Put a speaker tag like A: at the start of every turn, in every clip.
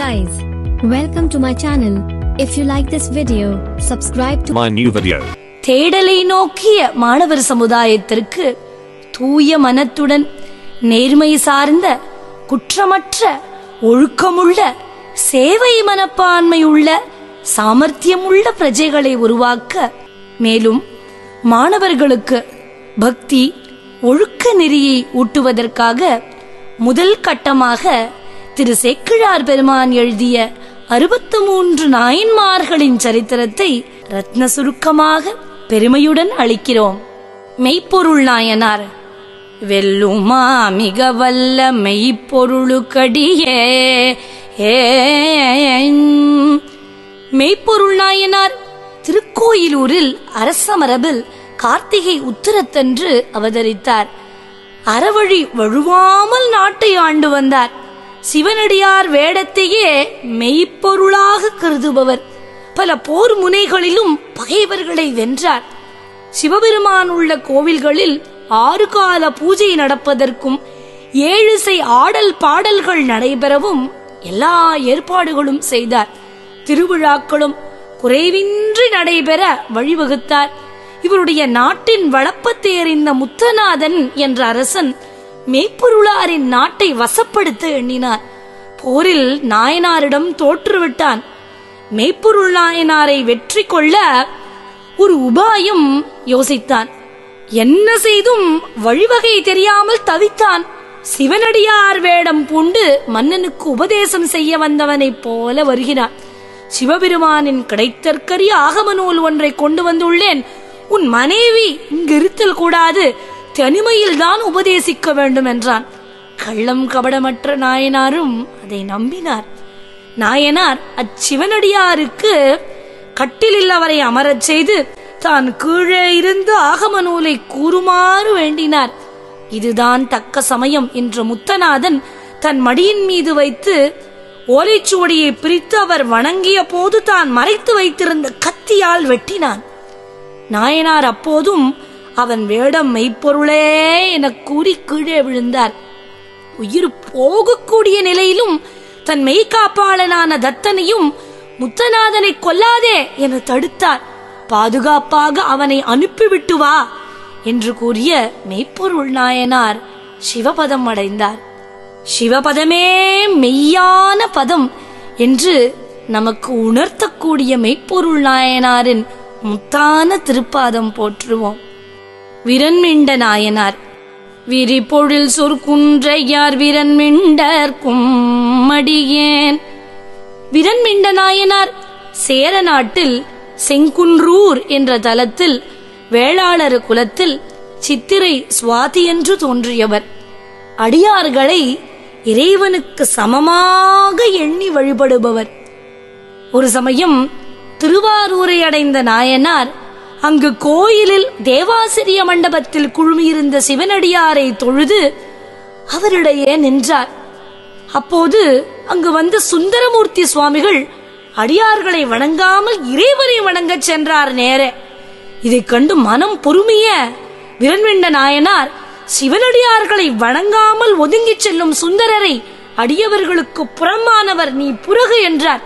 A: guys, welcome to my channel. If you like this video, subscribe to
B: my new video.
C: தேடலை நோக்கிய மாணவர் சமுதாயத்திற்கு தூய மனத்துடன் நேர்மை சார்ந்த குற்றமற்ற ஒழுக்கமுள்ள சேவை மனப்பான்மையுள்ள சாமர்த்தியமுள்ள பிரஜைகளை உருவாக்க மேலும் மாணவர்களுக்கு பக்தி ஒழுக்க நெறியை ஊட்டுவதற்காக முதல் கட்டமாக திரு செக்கிழார் பெருமான் எழுதிய அறுபத்து மூன்று நாயன்மார்களின் சரித்திரத்தை ரத்ன சுருக்கமாக பெருமையுடன் அளிக்கிறோம் மெய்ப்பொருள் நாயனார் வெல்லுமா மிக வல்ல மெய்ப்பொருளுக்கடியே ஏன் மெய்ப்பொருள் நாயனார் திருக்கோயிலூரில் அரச மரபில் கார்த்திகை உத்திரத்தன்று அவதரித்தார் அறவழி வழுவாமல் நாட்டை ஆண்டு வந்தார் சிவனடியார் வேடத்தையே மெய்ப்பொருளாக கருதுபவர் பல போர் முனைகளிலும் பகைவர்களை வென்றார் சிவபெருமான் உள்ள கோவில்களில் ஆறு கால பூஜை நடப்பதற்கும் ஏழிசை ஆடல் பாடல்கள் நடைபெறவும் எல்லா ஏற்பாடுகளும் செய்தார் திருவிழாக்களும் குறைவின்றி நடைபெற வழிவகுத்தார் இவருடைய நாட்டின் வளப்பத்தை அறிந்த முத்தநாதன் என்ற அரசன் மெய்ப்பொருளாரின் நாட்டை வசப்படுத்த எண்ணினார் போரில் நாயனாரிடம் தோற்றுவிட்டான் மெய்ப்பொருள் நாயனாரை வெற்றி கொள்ள ஒரு உபாயம் யோசித்தான் என்ன செய்தும் வழிவகை தெரியாமல் தவித்தான் சிவனடியார் வேடம் பூண்டு மன்னனுக்கு உபதேசம் செய்ய வந்தவனைப் போல வருகிறான் சிவபெருமானின் கிடைத்தற்கரிய ஆகம நூல் ஒன்றை கொண்டு வந்துள்ளேன் உன் மனைவி இங்கிருத்தல் கூடாது தனிமையில் தான் உபதேசிக்க வேண்டும் என்றான் கள்ளம் கபடமற்ற நாயனாரும் அதை நம்பினார் நாயனார் அச்சிவனடியாருக்கு கட்டிலில் அவரை அமரச் செய்து தான் கீழே இருந்து ஆகம நூலை கூறுமாறு வேண்டினார் இதுதான் தக்க சமயம் என்ற முத்தநாதன் தன் மடியின் மீது வைத்து ஓலைச்சுவடியை பிரித்து அவர் வணங்கிய போது தான் மறைத்து வைத்திருந்த கத்தியால் வெட்டினான் நாயனார் அப்போதும் அவன் வேடம் மெய்ப்பொருளே என கூறி கீழே விழுந்தார் உயிர் போகக்கூடிய நிலையிலும் தன் மெய்காப்பாளனான தத்தனையும் முத்தநாதனை கொல்லாதே என தடுத்தார் பாதுகாப்பாக அவனை அனுப்பிவிட்டு வா என்று கூறிய மெய்ப்பொருள் நாயனார் சிவபதம் அடைந்தார் சிவபதமே மெய்யான பதம் என்று நமக்கு உணர்த்தக்கூடிய மெய்ப்பொருள் நாயனாரின் முத்தான திருப்பாதம் போற்றுவோம் விரண்மிண்ட நாயனார் விரிபொழில் சொற்குன்றையார் விரண்மிண்டர்க்கும் மடியேன் விரண்மிண்ட நாயனார் சேர நாட்டில் செங்குன்றூர் என்ற தலத்தில் வேளாளர் குலத்தில் சித்திரை சுவாதி என்று தோன்றியவர் அடியார்களை இறைவனுக்கு சமமாக எண்ணி வழிபடுபவர் ஒரு சமயம் திருவாரூரை அடைந்த நாயனார் அங்கு கோயிலில் தேவாசிரிய மண்டபத்தில் குழுமியிருந்த சிவனடியாரை தொழுது அவரிடையே நின்றார் அப்போது அங்கு வந்த சுந்தரமூர்த்தி சுவாமிகள் அடியார்களை வணங்காமல் இறைவனை வணங்கச் சென்றார் நேரே இதைக் கண்டு மனம் பொறுமைய விரண்விண்ட நாயனார் சிவனடியார்களை வணங்காமல் ஒதுங்கிச் செல்லும் சுந்தரரை அடியவர்களுக்கு புறம்பானவர் நீ புறகு என்றார்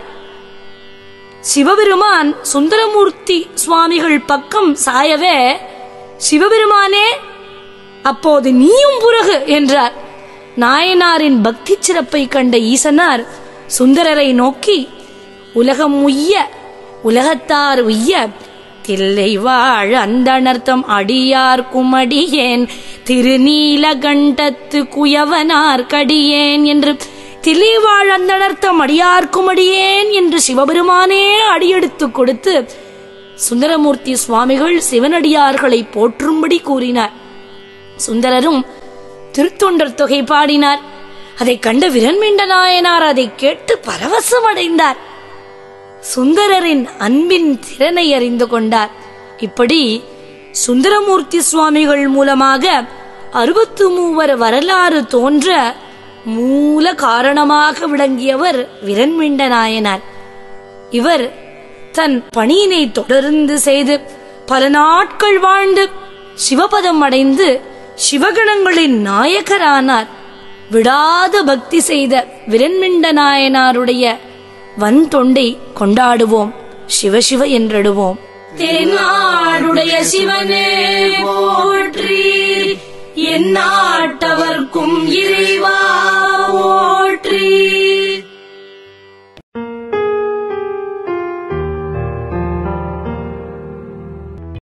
C: சிவபெருமான் சுந்தரமூர்த்தி சுவாமிகள் பக்கம் சாயவே சிவபெருமானே அப்போது நீயும் புறகு என்றார் நாயனாரின் பக்தி சிறப்பை கண்ட ஈசனார் சுந்தரரை நோக்கி உலகம் உய்ய உலகத்தார் உய்ய தில்லை வாழ் அந்தணர்த்தம் அடியார் குமடியேன் திருநீலகண்டத்து குயவனார் கடியேன் என்று தில்லை வாழ் அந்தணர்த்தம் அடியார் குமடியேன் என்று சிவபெருமானே அடியெடுத்து கொடுத்து சுந்தரமூர்த்தி சுவாமிகள் சிவனடியார்களை போற்றும்படி கூறினார் சுந்தரரும் திருத்தொண்டர் தொகை பாடினார் அதை கண்ட விரண்மிண்ட நாயனார் அதை கேட்டு பரவசம் அடைந்தார் சுந்தரரின் அன்பின் திறனை அறிந்து கொண்டார் இப்படி சுந்தரமூர்த்தி சுவாமிகள் மூலமாக அறுபத்து மூவர் வரலாறு தோன்ற மூல காரணமாக விளங்கியவர் விரண்மிண்ட நாயனார் இவர் தன் பணியினை தொடர்ந்து செய்து பல நாட்கள் வாழ்ந்து சிவபதம் அடைந்து சிவகணங்களின் நாயகரானார் விடாத பக்தி செய்த விரண்மிண்ட நாயனாருடைய வன் தொண்டை கொண்டாடுவோம் சிவசிவ என்றிடுவோம் தென்னாடுடைய சிவனே போற்றி என்னா